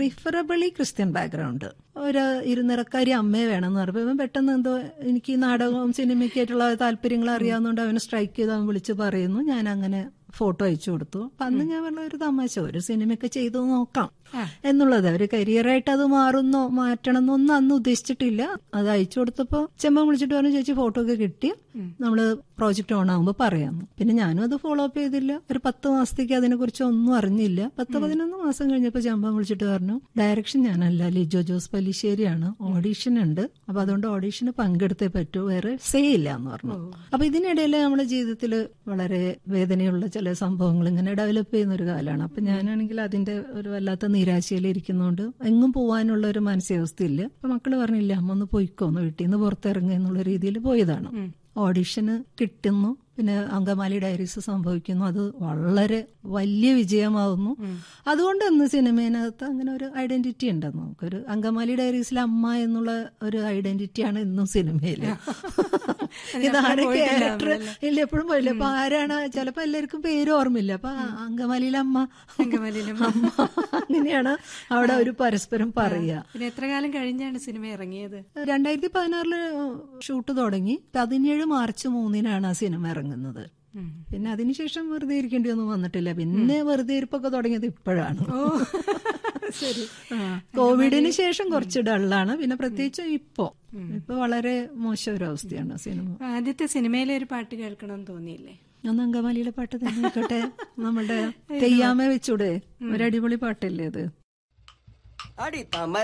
preferably Christian background ഒരു ഇരുനിറക്കാരി അമ്മയെ വേണമെന്ന് പറഞ്ഞപ്പോൾ ഇവൻ പെട്ടെന്ന് എന്തോ എനിക്ക് ഈ നാടകവും സിനിമയ്ക്കായിട്ടുള്ള താല്പര്യങ്ങൾ അറിയാവുന്നതുകൊണ്ട് അവനെ സ്ട്രൈക്ക് ചെയ്ത് അവൻ വിളിച്ച് പറയുന്നു ഞാൻ അങ്ങനെ ഫോട്ടോ അയച്ചു കൊടുത്തു അപ്പൊ അന്ന് ഞാൻ പറഞ്ഞ ഒരു തമാശ ഒരു സിനിമയൊക്കെ ചെയ്തു നോക്കാം എന്നുള്ളത് ഒരു കരിയറായിട്ട് അത് മാറുന്നോ മാറ്റണം എന്നൊന്നും അന്ന് ഉദ്ദേശിച്ചിട്ടില്ല അത് അയച്ചു കൊടുത്തപ്പോ ചെമ്പൻ വിളിച്ചിട്ട് പറഞ്ഞു ചേച്ചി ഫോട്ടോ ഒക്കെ കിട്ടി നമ്മള് പ്രോജക്റ്റ് ഓൺ ആകുമ്പോൾ പറയാമെന്ന് പിന്നെ ഞാനും അത് ഫോളോ അപ്പ് ചെയ്തില്ല ഒരു പത്ത് മാസത്തേക്ക് അതിനെ കുറിച്ച് ഒന്നും അറിഞ്ഞില്ല പത്ത് പതിനൊന്ന് മാസം കഴിഞ്ഞപ്പോൾ ചെമ്പൻ വിളിച്ചിട്ട് പറഞ്ഞു ഡയറക്ഷൻ ഞാനല്ല ലിജോ ജോസ് പല്ലിശ്ശേരിയാണ് ഓഡീഷൻ ഉണ്ട് അപ്പൊ അതുകൊണ്ട് ഓഡീഷന് പങ്കെടുത്തേ പറ്റൂ വേറെ സേ ഇല്ല എന്ന് പറഞ്ഞു അപ്പൊ ഇതിനിടയിൽ നമ്മുടെ ജീവിതത്തിൽ വളരെ വേദനയുള്ള ചില സംഭവങ്ങൾ ഇങ്ങനെ ഡെവലപ്പ് ചെയ്യുന്ന ഒരു കാലമാണ് അപ്പൊ ഞാനാണെങ്കിൽ അതിന്റെ ഒരു വല്ലാത്ത നിരാശയിൽ ഇരിക്കുന്നതുകൊണ്ട് എങ്ങും പോകാനുള്ള ഒരു മാനസികാവസ്ഥയില്ല അപ്പൊ മക്കള് പറഞ്ഞില്ല അമ്മ ഒന്ന് പോയിക്കോന്ന് വീട്ടിൽ നിന്ന് പുറത്തിറങ്ങുക എന്നുള്ള രീതിയിൽ പോയതാണ് ഓഡിഷന് കിട്ടുന്നു പിന്നെ അങ്കമാലി ഡയറീസ് സംഭവിക്കുന്നു അത് വളരെ വലിയ വിജയമാവുന്നു അതുകൊണ്ട് ഇന്ന് സിനിമയിനകത്ത് അങ്ങനെ ഒരു ഐഡന്റിറ്റി ഉണ്ട് നമുക്കൊരു അങ്കമാലി ഡയറീസിലെ അമ്മ എന്നുള്ള ഒരു ഐഡന്റിറ്റിയാണ് ഇന്നും സിനിമയിൽ ഇതാണ് ക്യാരക്ടർ ഇല്ല എപ്പോഴും പോയില്ല അപ്പൊ ആരാണ് ചിലപ്പോ എല്ലാവർക്കും പേര് ഓർമ്മയില്ല അപ്പൊ ആ അങ്കമാലിയിലെ അമ്മ അങ്കമാലിയിലെ അമ്മ അങ്ങനെയാണ് അവിടെ ഒരു പരസ്പരം പറയുക പിന്നെ എത്ര കാലം കഴിഞ്ഞാണ് സിനിമ ഇറങ്ങിയത് രണ്ടായിരത്തി പതിനാറില് ഷൂട്ട് തുടങ്ങി പതിനേഴ് മാർച്ച് മൂന്നിനാണ് ആ സിനിമ ഇറങ്ങുന്നത് പിന്നെ അതിനുശേഷം വെറുതെ ഇരിക്കേണ്ടി ഒന്നും വന്നിട്ടില്ല പിന്നെ വെറുതെ ഇരിപ്പൊക്കെ തുടങ്ങിയത് ഇപ്പോഴാണ് ശരി ആ, കോവിഡിന് ശേഷം കുറച്ച് ഡള്ളാണ് പിന്നെ പ്രത്യേകിച്ച് ഇപ്പോ ഇപ്പൊ വളരെ മോശം ഒരു അവസ്ഥയാണ് സിനിമ അപ്പൊ ആദ്യത്തെ സിനിമയിലെ ഒരു പാട്ട് കേൾക്കണമെന്ന് തോന്നിയില്ലേ ഒന്ന് അങ്കമാലിയിലെ പാട്ട് തന്നെ ആയിക്കോട്ടെ നമ്മുടെ തെയ്യാമ വെച്ചൂടെ ഒരു അടിപൊളി പാട്ടല്ലേ അത് അടി തമ